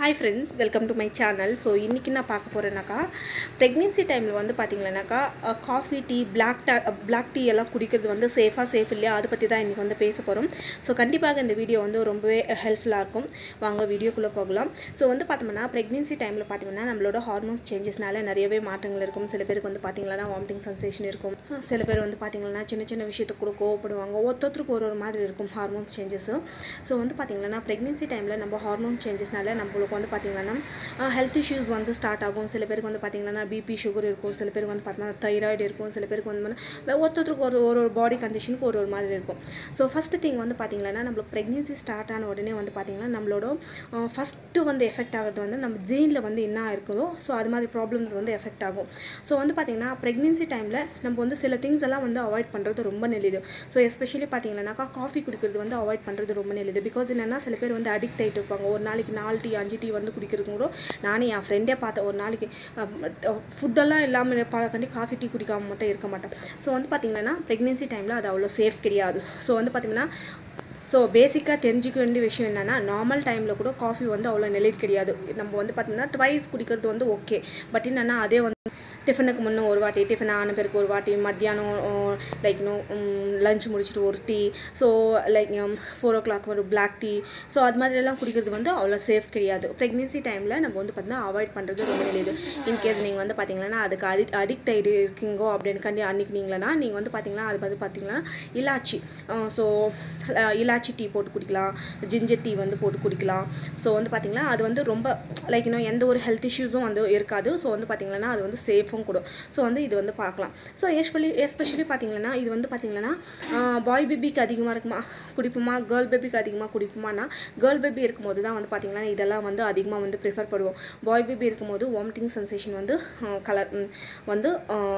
hi friends welcome to my channel so இன்றைக்கி நான் பார்க்க போகிறேன்னாக்கா ப்ரெக்னென்சி டைமில் வந்து பார்த்திங்கன்னாக்கா காஃபி டீ பிளாக் டா பிளாக் டீ எல்லாம் குடிக்கிறது வந்து சேஃபாக சேஃப் இல்லையா அதை பற்றி தான் இன்றைக்கி வந்து பேச போகிறோம் ஸோ கண்டிப்பாக இந்த வீடியோ வந்து ரொம்பவே ஹெல்ப்ஃபுல்லாக இருக்கும் வாங்க வீடியோக்குள்ளே போகலாம் ஸோ வந்து பார்த்தோம்னா ப்ரெக்னென்சி டைமில் பார்த்தீங்கன்னா நம்மளோட ஹார்மோன்ஸ் சேஞ்சஸ்னால நிறையவே மாற்றங்கள் இருக்கும் சில பேருக்கு வந்து பார்த்திங்கன்னா வாமிட்டிங் சென்சேஷன் இருக்கும் சில பேர் வந்து பார்த்திங்கன்னா சின்ன சின்ன விஷயத்துக்கு கூட கோவப்படுவாங்க ஒருத்தருக்கு ஒரு ஒரு மாதிரி இருக்கும் ஹார்மோன் சேஞ்சஸும் ஸோ வந்து பார்த்திங்கன்னா ப்ரெக்னென்சி டைமில் நம்ம ஹார்மோன் சேஞ்சஸ்னால நம்மளுக்கு வந்து பார்த்திங்கன்னா ஹெல்த் இஷ்யூஸ் வந்து ஸ்டார்ட் ஆகும் சில பேருக்கு வந்து பார்த்திங்கன்னா பிபி சுகர் இருக்கும் சில பேருக்கு வந்து பார்த்தீங்கன்னா தைராய்டு இருக்கும் சில பேருக்கு வந்து பார்த்தீங்கன்னா ஒருத்தருக்கு ஒரு ஒரு ஒரு பாடி கண்டிஷனுக்கு ஒரு ஒரு மாதிரி இருக்கும் ஸோ ஃபஸ்ட்டு திங் வந்து பார்த்திங்கன்னா நம்மளுக்கு ப்ரெக்னென்சி ஸ்டார்ட் ஆன உடனே வந்து பார்த்திங்கன்னா நம்மளோட ஃபஸ்ட்டு வந்து எஃபெக்ட் ஆகிறது வந்து நம்ம ஜீனில் வந்து என்ன இருக்குதோ ஸோ அது மாதிரி ப்ராப்ளம்ஸ் வந்து எஃபெக்ட் ஆகும் ஸோ வந்து பார்த்திங்கன்னா ப்ரெக்னென்சி டைமில் நம்ம வந்து சில திங்ஸ் எல்லாம் வந்து அவாய்ட் பண்ணுறது ரொம்ப நல்லது ஸோ எஸ்பெஷலி பார்த்தீங்கன்னாக்கா காஃபி குடிக்கிறது வந்து அவாய்ட் பண்ணுறது ரொம்ப நல்லது பிகாஸ் என்னென்னா சில பேர் வந்து அடிக்ட் ஆகிட்டு இருப்பாங்க ஒரு நாளைக்கு நாலு டீ அஞ்சு டீ வந்து குடிக்கிறது கூட நானே என் ஃப்ரெண்டே பார்த்தேன் ஒரு நாளைக்கு ஃபுட்டெல்லாம் இல்லாமல் பழக்கண்டி காஃபி டீ குடிக்காம மட்டும் இருக்க மாட்டேன் ஸோ வந்து பார்த்திங்கன்னா ப்ரெக்னென்சி டைமில் அது அவ்வளோ சேஃப் கிடையாது ஸோ வந்து பார்த்திங்கன்னா ஸோ பேசிக்காக தெரிஞ்சிக்க வேண்டிய விஷயம் என்னென்னா நார்மல் டைமில் கூட காஃபி வந்து அவ்வளோ நிலைது கிடையாது நம்ம வந்து பார்த்திங்கன்னா ட்வைஸ் குடிக்கிறது வந்து ஓகே பட் என்னென்னா அதே வந்து டிஃபனுக்கு முன்னே ஒரு வாட்டி டிஃபன் ஆன பிறகு ஒரு வாட்டி மத்தியானம் லைக் நோ லஞ்ச் முடிச்சுட்டு ஒரு tea so like four o'clock ஒரு பிளாக் டீ ஸோ அது மாதிரிலாம் குடிக்கிறது வந்து அவ்வளோ சேஃப் கிடையாது ப்ரெக்னென்சி டைமில் நம்ம வந்து பார்த்தீங்கன்னா அவாய்ட் பண்ணுறது ரொம்ப நல்லது இன்கேஸ் நீங்கள் வந்து பார்த்தீங்கன்னா அதுக்கு அடி அடிக்ட் ஆகிட்டு இருக்கீங்கோ அப்படின்னு கண்டி அன்னிக்கினீங்களா நீங்கள் வந்து பார்த்தீங்கன்னா அது வந்து பார்த்தீங்கன்னா இலாச்சி ஸோ இலாச்சி டீ போட்டு குடிக்கலாம் ஜிஞ்சர் டீ வந்து போட்டு குடிக்கலாம் ஸோ வந்து பார்த்திங்கன்னா அது வந்து ரொம்ப லைக் இன்னும் எந்த ஒரு ஹெல்த் இஷ்யூஸும் வந்து இருக்காது ஸோ வந்து பார்த்திங்கன்னா அது வந்து சேஃப் சேஃபும் கூட ஸோ வந்து இது வந்து பார்க்கலாம் ஸோ எஸ்பெஷலி எஸ்பெஷலி பார்த்தீங்கன்னா இது வந்து பார்த்தீங்கன்னா பாய் பேபிக்கு அதிகமாக இருக்குமா குடிப்புமா கேர்ள் பேபிக்கு அதிகமாக குடிப்புமானா கேர்ள் பேபி இருக்கும்போது தான் வந்து பார்த்திங்கன்னா இதெல்லாம் வந்து அதிகமாக வந்து ப்ரிஃபர் பண்ணுவோம் பாய் பேபி இருக்கும்போது வாமிட்டிங் சென்சேஷன் வந்து கலர் வந்து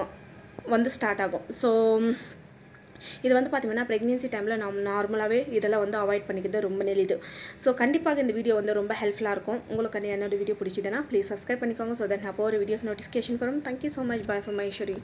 வந்து ஸ்டார்ட் ஆகும் ஸோ இது வந்து பார்த்திங்கன்னா ப்ரெக்னென்சி டைமில் நம்ம நார்மலாகவே இதெல்லாம் வந்து அவாய்ட் பண்ணிக்கிறது ரொம்ப நெளிது ஸோ கண்டிப்பாக இந்த வீடியோ வந்து ரொம்ப ஹெல்ப்ஃபுல்லாக இருக்கும் உங்களுக்கு என்னோட வீடியோ பிடிச்சதுன்னா ப்ளீஸ் சப்ஸ்கிரைப் பண்ணிக்கோங்க ஸோ தட் நான் போகிற வீடியோஸ் நோட்டிஃபிகேஷன் வரும் thank you so much bye from மைஸ்வரி